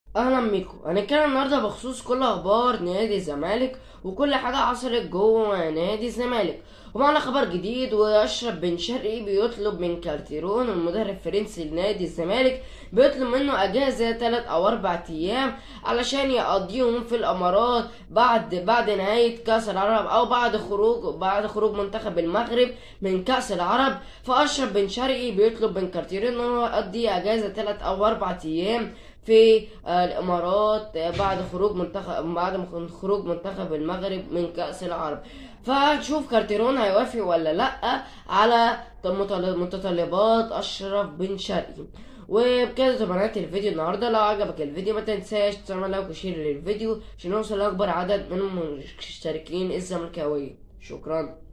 اهلا بيكم هنتكلم النهارده بخصوص كل اخبار نادي الزمالك وكل حاجه حصلت جوه نادي الزمالك ومعنا خبر جديد واشرف بن شرقي بيطلب من كارتيرون المدرب الفرنسي لنادي الزمالك بيطلب منه اجازه 3 او 4 ايام علشان يقضيهم في الامارات بعد بعد نهايه كاس العرب او بعد خروج بعد خروج منتخب المغرب من كاس العرب فاشرف بن شرقي بيطلب من كارتيرون انه يقضي اجازه 3 او 4 ايام في آه، الامارات آه، بعد خروج منتخب بعد مخ- خروج منتخب المغرب من كاس العرب فهنشوف كارتيرون هيوافق ولا لا على متطل- متطلبات اشرف بن شرقي وبكده تبقى نهايه الفيديو النهارده لو عجبك الفيديو ما تنساش تعمل لايك وشير للفيديو عشان نوصل لاكبر عدد من المشتركين الزملكاويه شكرا